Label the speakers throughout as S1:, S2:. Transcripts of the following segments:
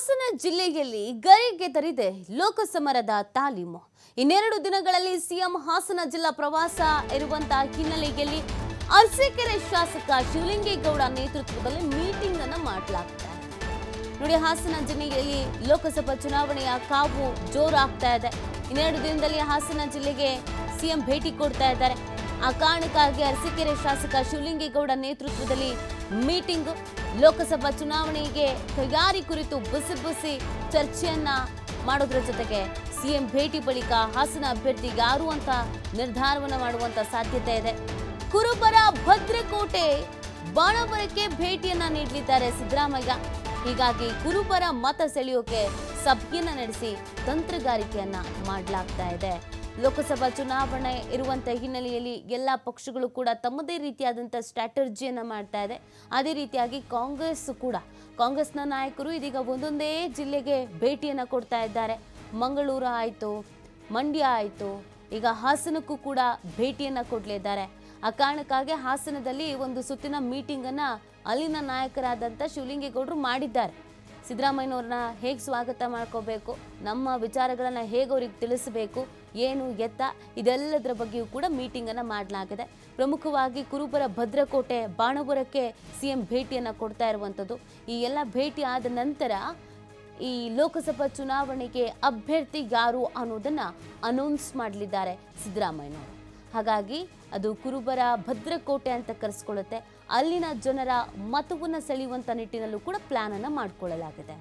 S1: ಹಾಸನ ಜಿಲ್ಲೆಯಲ್ಲಿ ಗರಿಗೆದರಿದೆ ಲೋಕಸಮರದ ತಾಲೀಮು ಇನ್ನೆರಡು ದಿನಗಳಲ್ಲಿ ಸಿಎಂ ಹಾಸನ ಜಿಲ್ಲಾ ಪ್ರವಾಸ ಇರುವಂತಹ ಹಿನ್ನೆಲೆಯಲ್ಲಿ ಅರಸೀಕೆರೆ ಶಾಸಕ ಶಿವಲಿಂಗೇಗೌಡ ನೇತೃತ್ವದಲ್ಲಿ ಮೀಟಿಂಗ್ ಅನ್ನು ಮಾಡಲಾಗ್ತಾ ಇದೆ ನೋಡಿ ಹಾಸನ ಜಿಲ್ಲೆಯಲ್ಲಿ ಲೋಕಸಭಾ ಚುನಾವಣೆಯ ಕಾವು ಜೋರಾಗ್ತಾ ಇದೆ ಇನ್ನೆರಡು ದಿನದಲ್ಲಿ ಹಾಸನ ಜಿಲ್ಲೆಗೆ ಸಿಎಂ ಭೇಟಿ ಕೊಡ್ತಾ ಇದ್ದಾರೆ ಆ ಕಾರಣಕ್ಕಾಗಿ ಅರಸೀಕೆರೆ ಶಾಸಕ ಶಿವಲಿಂಗೇಗೌಡ ನೇತೃತ್ವದಲ್ಲಿ ಮೀಟಿಂಗ್ ಲೋಕಸಭಾ ಚುನಾವಣೆಗೆ ತಯಾರಿ ಕುರಿತು ಬಿಸಿ ಬಿಸಿ ಚರ್ಚೆಯನ್ನ ಮಾಡೋದ್ರ ಜೊತೆಗೆ ಸಿಎಂ ಭೇಟಿ ಬಳಿಕ ಹಾಸನ ಅಭ್ಯರ್ಥಿ ಯಾರು ಅಂತ ನಿರ್ಧಾರವನ್ನ ಮಾಡುವಂತ ಸಾಧ್ಯತೆ ಇದೆ ಕುರುಬರ ಭದ್ರಕೋಟೆ ಬಾಣವರಕ್ಕೆ ಭೇಟಿಯನ್ನ ನೀಡಲಿದ್ದಾರೆ ಸಿದ್ದರಾಮಯ್ಯ ಹೀಗಾಗಿ ಕುರುಬರ ಮತ ಸೆಳೆಯೋಕೆ ಸಭೆಯನ್ನ ನಡೆಸಿ ತಂತ್ರಗಾರಿಕೆಯನ್ನ ಮಾಡಲಾಗ್ತಾ ಇದೆ ಲೋಕಸಭಾ ಚುನಾವಣೆ ಇರುವಂತ ಹಿನ್ನೆಲೆಯಲ್ಲಿ ಎಲ್ಲ ಪಕ್ಷಗಳು ಕೂಡ ತಮ್ಮದೇ ರೀತಿಯಾದಂಥ ಸ್ಟ್ರಾಟರ್ಜಿಯನ್ನ ಮಾಡ್ತಾ ಇದೆ ಅದೇ ರೀತಿಯಾಗಿ ಕಾಂಗ್ರೆಸ್ ಕೂಡ ಕಾಂಗ್ರೆಸ್ನ ನಾಯಕರು ಇದೀಗ ಒಂದೊಂದೇ ಜಿಲ್ಲೆಗೆ ಭೇಟಿಯನ್ನ ಕೊಡ್ತಾ ಇದ್ದಾರೆ ಮಂಗಳೂರು ಆಯಿತು ಮಂಡ್ಯ ಆಯಿತು ಈಗ ಹಾಸನಕ್ಕೂ ಕೂಡ ಭೇಟಿಯನ್ನ ಕೊಡಲಿದ್ದಾರೆ ಆ ಕಾರಣಕ್ಕಾಗಿ ಹಾಸನದಲ್ಲಿ ಒಂದು ಸುತ್ತಿನ ಮೀಟಿಂಗ್ ಅನ್ನ ಅಲ್ಲಿನ ನಾಯಕರಾದಂಥ ಶಿವಲಿಂಗೇಗೌಡರು ಮಾಡಿದ್ದಾರೆ ಸಿದ್ದರಾಮಯ್ಯನವ್ರನ್ನ ಹೇಗೆ ಸ್ವಾಗತ ಮಾಡ್ಕೋಬೇಕು ನಮ್ಮ ವಿಚಾರಗಳನ್ನ ಹೇಗೆ ಅವ್ರಿಗೆ ತಿಳಿಸಬೇಕು ಏನು ಎತ್ತ ಇದೆಲ್ಲದರ ಬಗ್ಗೆಯೂ ಕೂಡ ಮೀಟಿಂಗನ್ನು ಮಾಡಲಾಗಿದೆ ಪ್ರಮುಖವಾಗಿ ಕುರುಬರ ಭದ್ರಕೋಟೆ ಬಾಣಪುರಕ್ಕೆ ಸಿ ಎಂ ಭೇಟಿಯನ್ನು ಕೊಡ್ತಾ ಇರುವಂಥದ್ದು ಈ ಎಲ್ಲ ಭೇಟಿ ಆದ ನಂತರ ಈ ಲೋಕಸಭಾ ಚುನಾವಣೆಗೆ ಅಭ್ಯರ್ಥಿ ಯಾರು ಅನ್ನೋದನ್ನ ಅನೌನ್ಸ್ ಮಾಡಲಿದ್ದಾರೆ ಸಿದ್ದರಾಮಯ್ಯನವರು ಹಾಗಾಗಿ ಅದು ಕುರುಬರ ಭದ್ರಕೋಟೆ ಅಂತ ಕರೆಸ್ಕೊಳ್ಳುತ್ತೆ ಅಲ್ಲಿನ ಜನರ ಮತವನ್ನು ಸೆಳೆಯುವಂತ ನಿಟ್ಟಿನಲ್ಲೂ ಕೂಡ ಪ್ಲಾನ್ ಅನ್ನ ಮಾಡಿಕೊಳ್ಳಲಾಗಿದೆ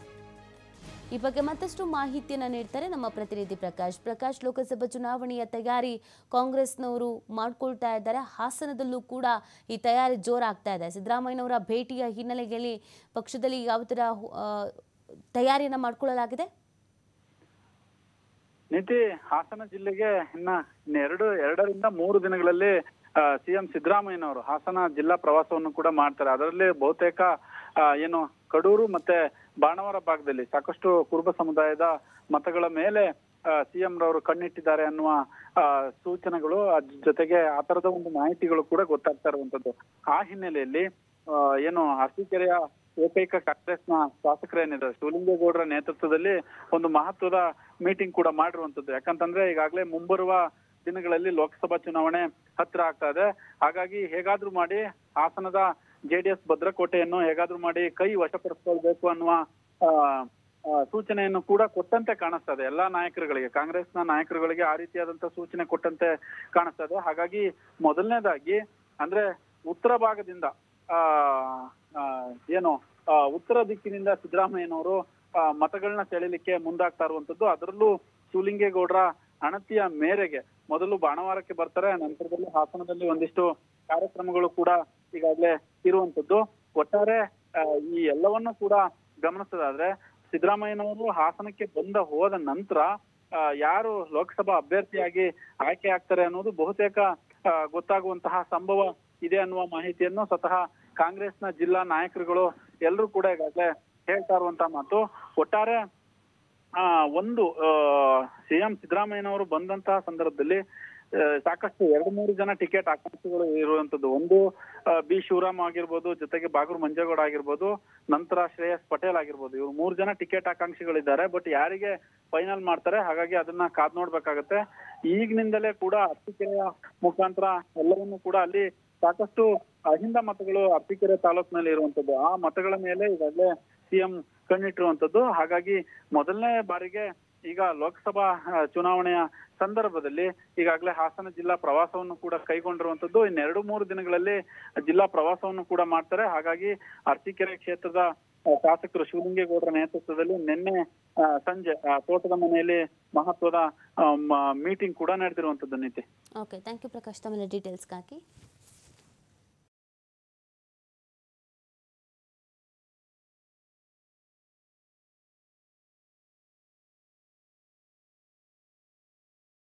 S1: ಈ ಬಗ್ಗೆ ಮತ್ತಷ್ಟು ಮಾಹಿತಿಯನ್ನ ನೀಡ್ತಾರೆ ನಮ್ಮ ಪ್ರತಿನಿಧಿ ಪ್ರಕಾಶ್ ಪ್ರಕಾಶ್ ಲೋಕಸಭಾ ಚುನಾವಣೆಯ ತಯಾರಿ ಕಾಂಗ್ರೆಸ್ನವರು ಮಾಡ್ಕೊಳ್ತಾ ಇದ್ದಾರೆ ಹಾಸನದಲ್ಲೂ ಕೂಡ ಈ ತಯಾರಿ ಜೋರಾಗ್ತಾ ಇದೆ ಸಿದ್ದರಾಮಯ್ಯನವರ ಭೇಟಿಯ ಹಿನ್ನೆಲೆಯಲ್ಲಿ ಪಕ್ಷದಲ್ಲಿ ಯಾವ ಥರ ಆ, ತಯಾರಿಯನ್ನ ಮಾಡ್ಕೊಳ್ಳಲಾಗಿದೆ
S2: ನೀತಿ ಹಾಸನ ಜಿಲ್ಲೆಗೆ ಇನ್ನ ಎರಡು ಎರಡರಿಂದ ಮೂರು ದಿನಗಳಲ್ಲಿ ಸಿಎಂ ಸಿದ್ದರಾಮಯ್ಯನವರು ಹಾಸನ ಜಿಲ್ಲಾ ಪ್ರವಾಸವನ್ನು ಕೂಡ ಮಾಡ್ತಾರೆ ಅದರಲ್ಲಿ ಬಹುತೇಕ ಆ, ಏನು ಕಡೂರು ಮತ್ತೆ ಬಾಣವರ ಭಾಗದಲ್ಲಿ ಸಾಕಷ್ಟು ಕುರುಬ ಸಮುದಾಯದ ಮತಗಳ ಮೇಲೆ ಸಿಎಂ ರವರು ಕಣ್ಣಿಟ್ಟಿದ್ದಾರೆ ಅನ್ನುವ ಆ, ಸೂಚನೆಗಳು ಅದ್ ಜೊತೆಗೆ ಆ ತರದ ಒಂದು ಮಾಹಿತಿಗಳು ಕೂಡ ಗೊತ್ತಾಗ್ತಾ ಇರುವಂತದ್ದು ಆ ಹಿನ್ನೆಲೆಯಲ್ಲಿ ಆ, ಏನು ಅರಸೀಕೆರೆಯ ಏಕೈಕ ಕಾಂಗ್ರೆಸ್ನ ಶಾಸಕರೇನಿದ್ದಾರೆ ಶಿವಲಿಂಗೇಗೌಡರ ನೇತೃತ್ವದಲ್ಲಿ ಒಂದು ಮಹತ್ವದ ಮೀಟಿಂಗ್ ಕೂಡ ಮಾಡಿರುವಂತದ್ದು ಯಾಕಂತಂದ್ರೆ ಈಗಾಗಲೇ ಮುಂಬರುವ ದಿನಗಳಲ್ಲಿ ಲೋಕಸಭಾ ಚುನಾವಣೆ ಹತ್ರ ಆಗ್ತಾ ಇದೆ ಹಾಗಾಗಿ ಹೇಗಾದ್ರೂ ಮಾಡಿ ಹಾಸನದ ಜೆಡಿಎಸ್ ಭದ್ರಕೋಟೆಯನ್ನು ಹೇಗಾದ್ರೂ ಮಾಡಿ ಕೈ ವಶಪಡಿಸ್ಕೊಳ್ಬೇಕು ಅನ್ನುವ ಆ, ಆ, ಸೂಚನೆಯನ್ನು ಕೂಡ ಕೊಟ್ಟಂತೆ ಕಾಣಿಸ್ತಾ ಇದೆ ಎಲ್ಲಾ ನಾಯಕರುಗಳಿಗೆ ಕಾಂಗ್ರೆಸ್ನ ನಾಯಕರುಗಳಿಗೆ ಆ ರೀತಿಯಾದಂತ ಸೂಚನೆ ಕೊಟ್ಟಂತೆ ಕಾಣಿಸ್ತಾ ಇದೆ ಹಾಗಾಗಿ ಮೊದಲನೇದಾಗಿ ಅಂದ್ರೆ ಉತ್ತರ ಭಾಗದಿಂದ ಆ ಆ, ಏನು ಆ, ಉತ್ತರ ದಿಕ್ಕಿನಿಂದ ಸಿದ್ದರಾಮಯ್ಯನವರು ಆ, ಮತಗಳನ್ನ ಸೆಳೆಯಲಿಕ್ಕೆ ಮುಂದಾಗ್ತಾ ಇರುವಂತದ್ದು ಅದರಲ್ಲೂ ಶಿವಲಿಂಗೇಗೌಡರ ಅಣತಿಯ ಮೇರೆಗೆ ಮೊದಲು ಬಾಣವಾರಕ್ಕೆ ಬರ್ತಾರೆ ನಂತರದಲ್ಲಿ ಹಾಸನದಲ್ಲಿ ಒಂದಿಷ್ಟು ಕಾರ್ಯಕ್ರಮಗಳು ಕೂಡ ಈಗಾಗಲೇ ಇರುವಂತದ್ದು ಒಟ್ಟಾರೆ ಆ, ಈ ಎಲ್ಲವನ್ನೂ ಕೂಡ ಗಮನಿಸೋದಾದ್ರೆ ಸಿದ್ದರಾಮಯ್ಯನವರು ಹಾಸನಕ್ಕೆ ಬಂದ ಹೋದ ನಂತರ ಆ, ಯಾರು ಲೋಕಸಭಾ ಅಭ್ಯರ್ಥಿಯಾಗಿ ಆಯ್ಕೆ ಆಗ್ತಾರೆ ಅನ್ನೋದು ಬಹುತೇಕ ಆ, ಗೊತ್ತಾಗುವಂತಹ ಸಂಭವ ಇದೆ ಅನ್ನುವ ಮಾಹಿತಿಯನ್ನು ಸ್ವತಃ ಕಾಂಗ್ರೆಸ್ನ ಜಿಲ್ಲಾ ನಾಯಕರುಗಳು ಎಲ್ಲರೂ ಕೂಡ ಈಗಾಗಲೇ ಹೇಳ್ತಾ ಇರುವಂತಹ ಮಾತು ಒಟ್ಟಾರೆ ಆ ಒಂದು ಸಿಎಂ ಸಿದ್ದರಾಮಯ್ಯನವರು ಬಂದಂತಹ ಸಂದರ್ಭದಲ್ಲಿ ಆ, ಸಾಕಷ್ಟು ಎರಡು ಮೂರು ಜನ ಟಿಕೆಟ್ ಆಕಾಂಕ್ಷಿಗಳು ಇರುವಂತದ್ದು ಒಂದು ಆ, ಬಿ ಶಿವರಾಮ್ ಆಗಿರ್ಬೋದು ಜೊತೆಗೆ ಬಾಗೂರು ಮಂಜೇಗೌಡ ಆಗಿರ್ಬೋದು ನಂತರ ಶ್ರೇಯಸ್ ಪಟೇಲ್ ಆಗಿರ್ಬೋದು ಇವ್ರು ಮೂರು ಜನ ಟಿಕೆಟ್ ಆಕಾಂಕ್ಷಿಗಳಿದ್ದಾರೆ ಬಟ್ ಯಾರಿಗೆ ಫೈನಲ್ ಮಾಡ್ತಾರೆ ಹಾಗಾಗಿ ಅದನ್ನ ಕಾದ್ ನೋಡ್ಬೇಕಾಗತ್ತೆ ಈಗಿನಿಂದಲೇ ಕೂಡ ಅರಸೀಕೆರೆಯ ಮುಖಾಂತರ ಎಲ್ಲವನ್ನೂ ಕೂಡ ಅಲ್ಲಿ ಸಾಕಷ್ಟು ಅಹಿಂದ ಮತಗಳು ಅರಸೀಕೆರೆ ತಾಲೂಕಿನಲ್ಲಿ ಇರುವಂತದ್ದು ಆ ಮತಗಳ ಮೇಲೆ ಈಗಾಗಲೇ ಸಿಎಂ ಕಣ್ಣಿಟ್ಟಿರುವಂತದ್ದು ಹಾಗಾಗಿ ಮೊದಲನೇ ಬಾರಿಗೆ ಈಗ ಲೋಕಸಭಾ ಆ, ಚುನಾವಣೆಯ ಸಂದರ್ಭದಲ್ಲಿ ಈಗಾಗಲೇ ಹಾಸನ ಜಿಲ್ಲಾ ಪ್ರವಾಸವನ್ನು ಕೂಡ ಕೈಗೊಂಡಿರುವಂತದ್ದು ಇನ್ನೆರಡು ಮೂರು ದಿನಗಳಲ್ಲಿ ಜಿಲ್ಲಾ ಪ್ರವಾಸವನ್ನು ಕೂಡ ಮಾಡ್ತಾರೆ ಹಾಗಾಗಿ ಅರಸೀಕೆರೆ ಕ್ಷೇತ್ರದ ಆ, ಶಾಸಕರು ಶಿವಲಿಂಗೇಗೌಡರ ನೇತೃತ್ವದಲ್ಲಿ ನಿನ್ನೆ ಆ, ಸಂಜೆ ಆ, ತೋಟದ ಮನೆಯಲ್ಲಿ ಮಹತ್ವದ ಮೀಟಿಂಗ್ ಕೂಡ ನಡೆದಿರುವಂತದ್ದು ನೀತಿ
S1: ಓಕೆ ಥ್ಯಾಂಕ್ ಯು ಪ್ರಕಾಶ್ ತಮ್ಮೆಲ್ಲ ಡೀಟೇಲ್ಸ್ಗಾಗಿ